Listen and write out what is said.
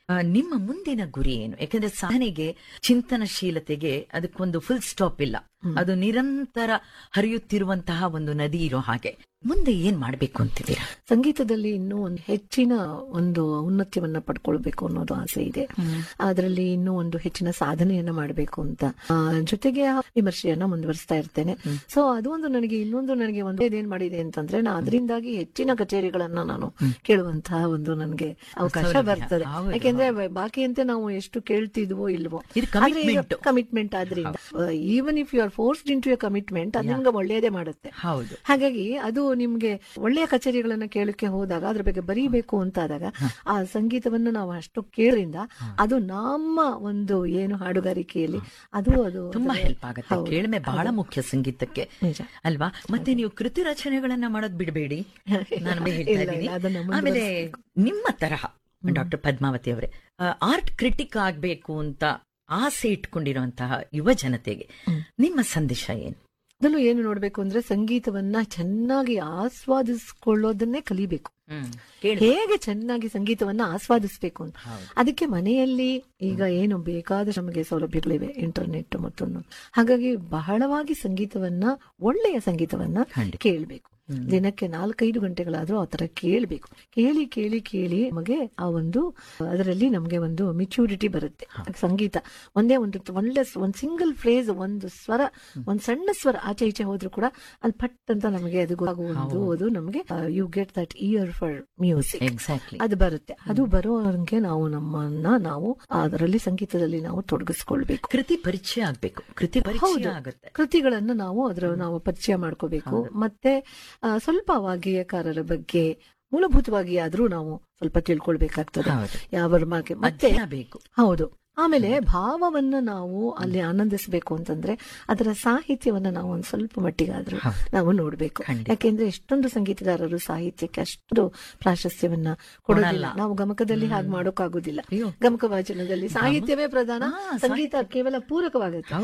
ಆ, ನಿಮ್ಮ ಮುಂದಿನ ಗುರಿ ಏನು ಯಾಕಂದ್ರೆ ಸಾಧನೆಗೆ ಚಿಂತನಶೀಲತೆಗೆ ಅದಕ್ಕೊಂದು ಫುಲ್ ಸ್ಟಾಪ್ ಇಲ್ಲ ಅದು ನಿರಂತರ ಹರಿಯುತ್ತಿರುವಂತಹ ಒಂದು ನದಿ ಇರೋ ಹಾಗೆ ಮುಂದೆ ಏನ್ ಮಾಡ್ಬೇಕು ಅಂತಿದ್ದೀರಾ ಸಂಗೀತದಲ್ಲಿ ಇನ್ನೂ ಒಂದು ಹೆಚ್ಚಿನ ಒಂದು ಔನ್ನತ್ಯವನ್ನ ಪಡ್ಕೊಳ್ಬೇಕು ಅನ್ನೋದು ಆಸೆ ಇದೆ ಅದರಲ್ಲಿ ಇನ್ನೂ ಒಂದು ಹೆಚ್ಚಿನ ಸಾಧನೆಯನ್ನ ಮಾಡಬೇಕು ಅಂತ ಆ, ಜೊತೆಗೆ ಆ ವಿಮರ್ಶೆಯನ್ನ ಮುಂದುವರಿಸ್ತಾ ಇರ್ತೇನೆ ಸೊ ಅದು ಒಂದು ನನಗೆ ಇನ್ನೊಂದು ನನಗೆ ಒಂದು ಏನ್ ಮಾಡಿದೆ ಅಂತಂದ್ರೆ ನಾ ಅದರಿಂದಾಗಿ ಹೆಚ್ಚಿನ ಕಚೇರಿಗಳನ್ನ ನಾನು ಕೇಳುವಂತಹ ಒಂದು ನನಗೆ ಅವಕಾಶ ಸೌಲಭ್ಯ. ಬರ್ತದೆ ಹೌದು, ಯಾಕೆಂದ್ರೆ ಬಾಕಿಯಂತೆ ನಾವು ಎಷ್ಟು ಕೇಳ್ತಿದ್ವೋ ಇಲ್ವೋ ಇದು commitment. ಕಮಿಟ್ಮೆಂಟ್ ಆದ್ರಿಂದ even if you are forced into a commitment ಅದು ನಿಮ್ಗೆ ಒಳ್ಳೆಯದೇ ಮಾಡುತ್ತೆ ಹೌದು ಹಾಗಾಗಿ ಅದು ನಿಮ್ಗೆ ಒಳ್ಳೆಯ ಕಚೇರಿಗಳನ್ನ ಕೇಳಕ್ಕೆ ಹೋದಾಗ ಅದ್ರ ಬಗ್ಗೆ ಬರೀಬೇಕು ಅಂತಾದಾಗ ಆ ಸಂಗೀತವನ್ನು ನಾವು ಅಷ್ಟು ಕೇಳಿದ್ರಿಂದ ಅದು ನಮ್ಮ ಒಂದು ಏನು ಹಾಡುಗಾರಿಕೆಯಲ್ಲಿ ಅದು ಅದು ತುಂಬಾ ಅದರ- ಹೆಲ್ಪ್ ಆಗುತ್ತೆ ಹೌದು. ಕೇಳ್ಮೆ ಬಹಳ ಮುಖ್ಯ ಸಂಗೀತಕ್ಕೆ ನಿಜ. ಅಲ್ವಾ ಮತ್ತೆ ನೀವು ಕೃತಿ ರಚನೆಗಳನ್ನ ಮಾಡೋದ್ ಬಿಡಬೇಡಿ ನಾನು ಹೇಳ್ತಾ ಇಲ್ಲ, ಇದ್ದೀನಿ ಇಲ್ಲ, ಅದನ್ನ ಆಮೇಲೆ ನಿಮ್ಮ ತರಹ ಡಾಕ್ಟರ್ ಪದ್ಮಾವತಿ ಅವರೇ ಆರ್ಟ್ ಕ್ರಿಟಿಕ್ ಆಗ್ಬೇಕು ಅಂತ ಆಸೆ ಇಟ್ಕೊಂಡಿರುವಂತಹ ಯುವ ಜನತೆಗೆ ನಿಮ್ಮ ಸಂದೇಶ ಏನು ಅದರಲ್ಲೂ ಏನು ನೋಡ್ಬೇಕು ಅಂದ್ರೆ ಸಂಗೀತವನ್ನ ಚೆನ್ನಾಗಿ ಆಸ್ವಾದಿಸ್ಕೊಳ್ಳೋದನ್ನೇ ಕಲಿಬೇಕು ಕೇಳಿ ಹೇಗೆ ಚೆನ್ನಾಗಿ ಸಂಗೀತವನ್ನ ಆಸ್ವಾದಿಸ್ಬೇಕು ಅಂತ ಅದಕ್ಕೆ ಮನೆಯಲ್ಲಿ ಈಗ ಏನು ಬೇಕಾದಷ್ಟು ನಮಗೆ ಸೌಲಭ್ಯಗಳಿವೆ ಇಂಟರ್ನೆಟ್ ಮತ್ತೊಂದು ಹಾಗಾಗಿ ಬಹಳವಾಗಿ ಸಂಗೀತವನ್ನ ಒಳ್ಳೆಯ ಸಂಗೀತವನ್ನ ಖಂಡಿತ. ಕೇಳಬೇಕು ದಿನಕ್ಕೆ ನಾಲ್ಕೈದು ಗಂಟೆಗಳಾದ್ರೂ ಆ ತರ ಕೇಳಬೇಕು ಕೇಳಿ ಕೇಳಿ ಕೇಳಿ ನಮಗೆ ಆ ಒಂದು ಅದರಲ್ಲಿ ನಮಗೆ ಒಂದು ಮೆಚ್ಯೂರಿಟಿ ಬರುತ್ತೆ ಸಂಗೀತ ಒಂದೇ ಒಂದು ಒಳ್ಳೆ ಸ್- ಒಂದ್ ಸಿಂಗಲ್ ಫ್ರೇಸ್ ಒಂದು ಸ್ವರ ಒಂದ್ ಸಣ್ಣ ಸ್ವರ ಆಚೆ ಈಚೆ ಹೋದ್ರು ಕೂಡ ಅಲ್ಲಿ ಪಟ್ ಅಂತ ನಮಗೆ ಅದು ಗೊತ್ತಾಗುವುದು ಅದು ನಮಗೆ you get that ear for music exactly ಅದು ಬರುತ್ತೆ ಅದು ಬರೋಂಗೆ ನಾವು ನಮ್ಮನ್ನ ನಾವು ಅದರಲ್ಲಿ ಸಂಗೀತದಲ್ಲಿ ನಾವು ತೊಡಗಿಸ್ಕೊಳ್ಬೇಕು ಕೃತಿ ಪರಿಚಯ ಆಗ್ಬೇಕು ಕೃತಿ ಪರಿಚಯ ಹೌದು. ಆಗುತ್ತೆ ಕೃತಿಗಳನ್ನ ನಾವು ಅದರ ನಾವು ಪರಿಚಯ ಮಾಡ್ಕೋಬೇಕು ಮತ್ತೆ ಆ, ಸ್ವಲ್ಪ ವಾಗ್ಗೇಯಕಾರರ ಬಗ್ಗೆ ಮೂಲಭೂತವಾಗಿ ಆದ್ರೂ ನಾವು ಸ್ವಲ್ಪ ತಿಳ್ಕೊಳ್ಬೇಕಾಗ್ತದೆ ಹೌದು. ಯಾವ ಮಾರ್ಕೆ ಮತ್ತೆ ಅಧ್ಯಯನ ಬೇಕು ಹೌದು ಆಮೇಲೆ ಭಾವವನ್ನ ನಾವು ಅಲ್ಲಿ ಆನಂದಿಸಬೇಕು ಅಂತಂದ್ರೆ ಅದರ ಸಾಹಿತ್ಯವನ್ನ ನಾವು ಒಂದ್ ಸ್ವಲ್ಪ ಮಟ್ಟಿಗಾದ್ರೂ ನಾವು ನೋಡ್ಬೇಕು ಖಂಡಿತ. ಯಾಕೆಂದ್ರೆ ಎಷ್ಟೊಂದು ಸಂಗೀತಗಾರರು ಸಾಹಿತ್ಯಕ್ಕೆ ಅಷ್ಟು ಪ್ರಾಶಸ್ತ್ಯವನ್ನ ಕೊಡೋದಿಲ್ಲ ನಾವು ಗಮಕದಲ್ಲಿ ಹಾಗೆ ಮಾಡೋಕ್ಕಾಗೋದಿಲ್ಲ ಅಯ್ಯೋ. ಗಮಕ ವಾಚನದಲ್ಲಿ ಸಾಹಿತ್ಯವೇ ಪ್ರಧಾನ ಹಾ, ಸಂಗೀತ ಕೇವಲ ಪೂರಕವಾಗುತ್ತೆ